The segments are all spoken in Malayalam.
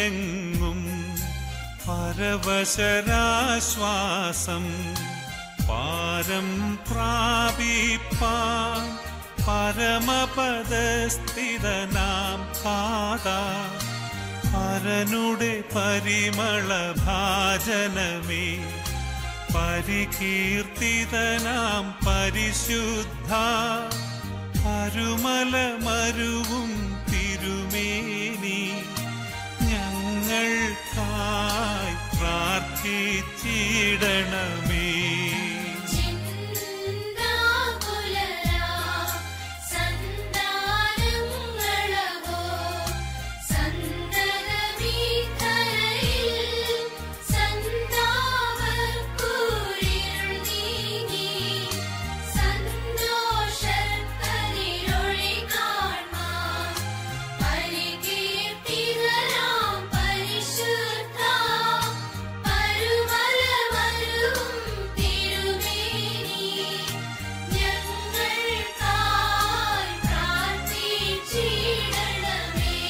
പാരിലെങ്ങും പരവശരാശ്വാസം പാരം പ്രാപിപ്പാൻ പരമപദസ്ഥിതനാം പാതാ പരനുടെ പരിമള ഭാജനമേ പരികീർത്തിതനാം പരിശുദ്ധ പരുമല മരുവും തിരുമേനി ഞങ്ങൾക്കായി പ്രാർത്ഥിച്ചിടണമേ ചിന്താകുലരാ സന്താനങ്ങളവോ സന്തതമീധരയിൽ സന്താവർക്കുരിരുൾ നീങ്ങി സന്തോഷക്കതിരൊളി കാൺമാൻ പരികീർത്തിതരാം പരിശുദ്ധ പരുമലമരുവും തിരുമേനി ഞങ്ങൾക്കായി പ്രാർത്ഥിച്ചിടണമേ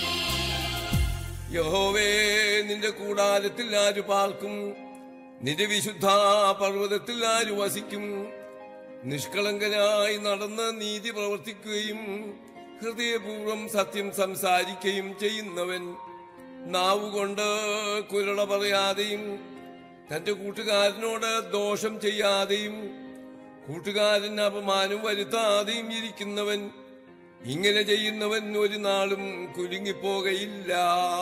യഹോവേ നിന്റെ കൂടാരത്തിൽ ആര് പാർക്കും നിന്റെ വിശുദ്ധ പർവ്വതത്തിൽ ആര് വസിക്കും നിഷ്കളങ്കനായി നടന്ന് നീതി പ്രവർത്തിക്കുകയും ഹൃദയപൂർവ്വം സത്യം സംസാരിക്കുകയും ചെയ്യുന്നവൻ നാവുകൊണ്ട് കുരള പറയാതെയും തന്റെ കൂട്ടുകാരനോട് ദോഷം ചെയ്യാതെയും കൂട്ടുകാരന് അപമാനം വരുത്താതെയും ഇരിക്കുന്നവൻ ഇങ്ങനെ ചെയ്യുന്നവൻ ഒരു നാളും കുലുങ്ങിപ്പോകയില്ല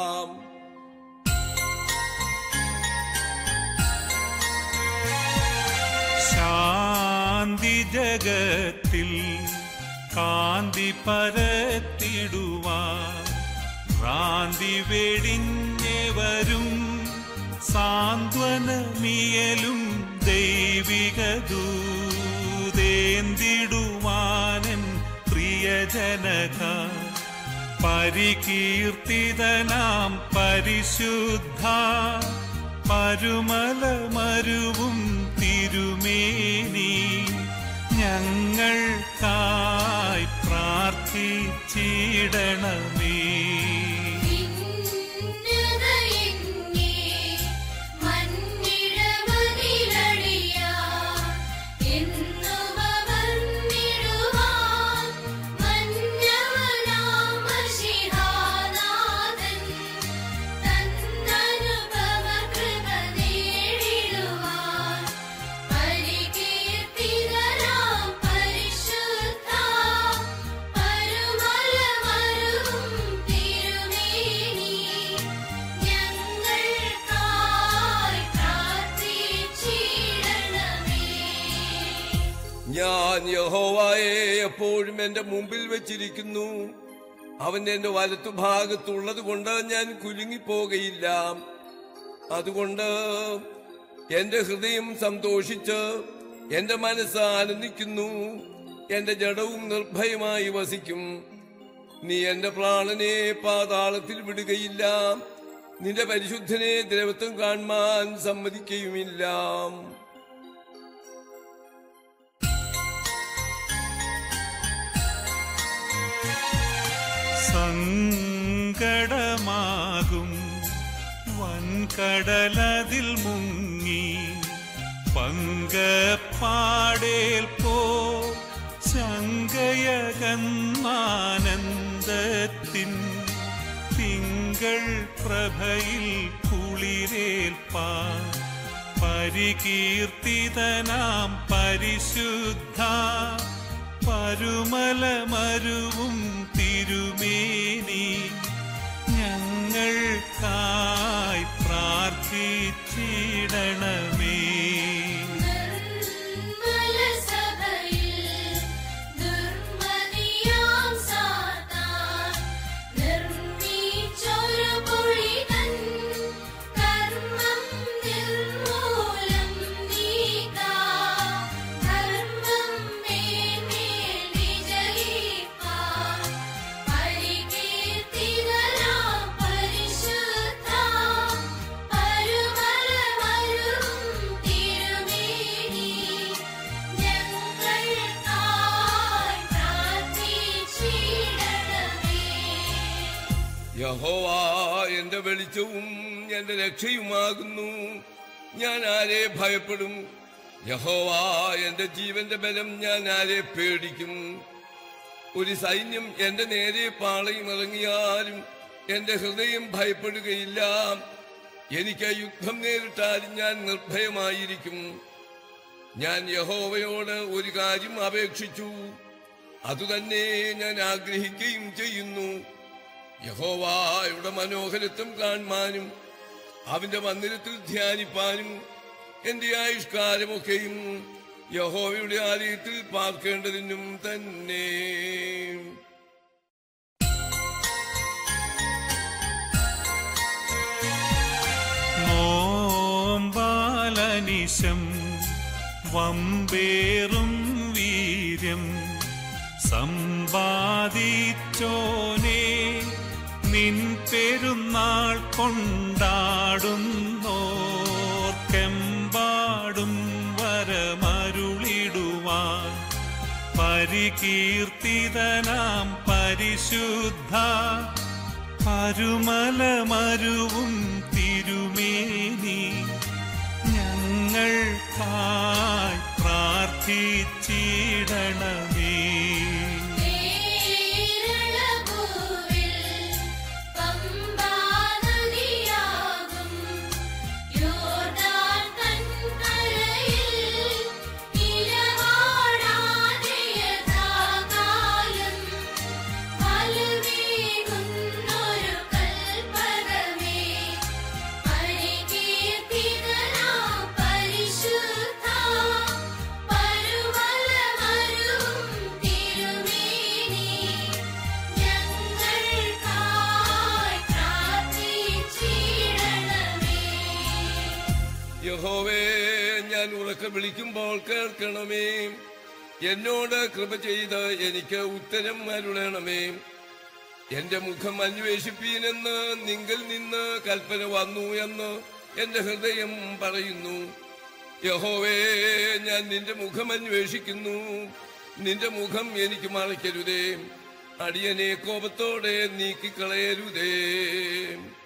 ശാന്തി ജഗത്തിൽ കാന്തി പരത്തിടുവാൻ ഭ്രാന്തി വെടിഞ്ഞവരും സാന്ത്വനമിയലും ദൈവിക ദൂതേന്തിടുവാനൻ പ്രിയജനക പരികീർത്തിതനാം പരിശുദ്ധ പരുമല മരുവും തിരുമേനി ഞങ്ങൾക്കായി പ്രാർത്ഥിച്ചിടണമേ വിണ്ണതയെങ്ങേ മന്നിടമതിലടിയാ എന്നുമവർ നിടുവാൻ മന്നവനാമശിഹാനാഥൻ തന്നനുഭവ കൃപ നേടിടുവാൻ പരികീർത്തിതരാം പരിശുദ്ധ പരുമലമരുവും തിരുമേനി ഞങ്ങൾക്കായി പ്രാർത്ഥിച്ചിടണമേ ഞാൻ യഹോവായെ എപ്പോഴും എന്റെ മുമ്പിൽ വെച്ചിരിക്കുന്നു അവന്റെ എന്റെ വലത്തുഭാഗത്തുള്ളത് കൊണ്ട് ഞാൻ കുലുങ്ങിപ്പോകയില്ല അതുകൊണ്ട് എന്റെ ഹൃദയം സന്തോഷിച്ച് എന്റെ മനസ്സ് ആനന്ദിക്കുന്നു എന്റെ ജഡവും നിർഭയമായി വസിക്കും നീ എന്റെ പ്രാണനെ പാതാളത്തിൽ വിടുകയില്ല നിന്റെ പരിശുദ്ധനെ ദ്രവത്വം കാണുവാൻ സമ്മതിക്കുകയുമില്ല സങ്കടമാകും വൻകടലതിൽ മുങ്ങി പങ്കപ്പാടേൽ പോ ശങ്കയകന്മാനന്ദത്തിൻ തിങ്കൾ പ്രഭയിൽ കുളിരേൽപ്പാൻ പരികീർത്തിതനാം പരിശുദ്ധ പരുമലമരുവും തിരുമേനി ഞങ്ങൾക്കായി പ്രാർത്ഥിച്ചിടണമേ നിർമ്മലസഭയിൽ ദുർമതിയാം സാത്താൻ നിർമ്മിച്ചൊരു പൊഴിതൻ കർമ്മം നിർമൂലം നീക്കാം ധർമ്മം മേന്മേൽ വിജയിപ്പാൻ പരികീർത്തിതരാം പരിശുദ്ധ പരുമലമരുവും തിരുമേനി ഞങ്ങൾക്കായി പ്രാർത്ഥിച്ചിടണമേ യഹോവ എന്റെ വെളിച്ചവും എന്റെ രക്ഷയുമാകുന്നു ഞാൻ ആരെ ഭയപ്പെടും യഹോവ എന്റെ ജീവന്റെ ബലം ഞാൻ ആരെ പേടിക്കും ഒരു സൈന്യം എന്റെ നേരെ പാളയും ഇറങ്ങിയാലും എന്റെ ഹൃദയം ഭയപ്പെടുകയില്ല എനിക്ക് യുദ്ധം നേരിട്ടാലും ഞാൻ നിർഭയമായിരിക്കും ഞാൻ യഹോവയോട് ഒരു കാര്യം അപേക്ഷിച്ചു അതുതന്നെ ഞാൻ ആഗ്രഹിക്കുകയും ചെയ്യുന്നു യഹോവായുടെ മനോഹരത്വം കാണുവാനും അവന്റെ മന്ദിരത്തിൽ ധ്യാനിപ്പാനും എന്റെ ആയുഷ്കാലമൊക്കെയും യഹോവയുടെ ആലയത്തിൽ പാർക്കേണ്ടതിനും തന്നെ നോമ്പാലനിശം വമ്പേറും വീര്യം സമ്പാദിച്ചോനെ നിൻ പെരുന്നാൾ കൊണ്ടാടുന്നോർക്കെമ്പാടും വരമരുളിടുവാൻ പരികീർത്തിതനാം പരിശുദ്ധ പരുമലമരുവും തിരുമേനി ഞങ്ങൾക്കായി പ്രാർത്ഥിച്ചിടണമേ കേരളഭൂവിൽ പമ്പാനദിയാകും യോർദാൻ കൺകരയിൽ നിലവാടാതെ യഥാകാലം വലുവീകുന്നൊരു കൽപ്പകമേ പരികീർത്തിതനാം പരിശുദ്ധ പരുമലമരുവും തിരുമേനി ഞങ്ങൾക്കായി പ്രാർത്ഥിച്ചിടണമേ യഹോവേ ഞാൻ ഉറക്ക വിളിക്കുമ്പോൾ കേൾക്കണമേ എന്നോട് കൃപ ചെയ്ത് എനിക്ക് ഉത്തരം അരുളണമേ എന്റെ മുഖം അന്വേഷിപ്പീനെന്ന് നിങ്കിൽ നിന്ന് കൽപ്പന വന്നു എന്ന് എന്റെ ഹൃദയം പറയുന്നു യഹോവേ ഞാൻ നിന്റെ മുഖം അന്വേഷിക്കുന്നു നിന്റെ മുഖം എനിക്ക് മറയ്ക്കരുതേ അടിയനെ കോപത്തോടെ നീക്കിക്കളയരുതേ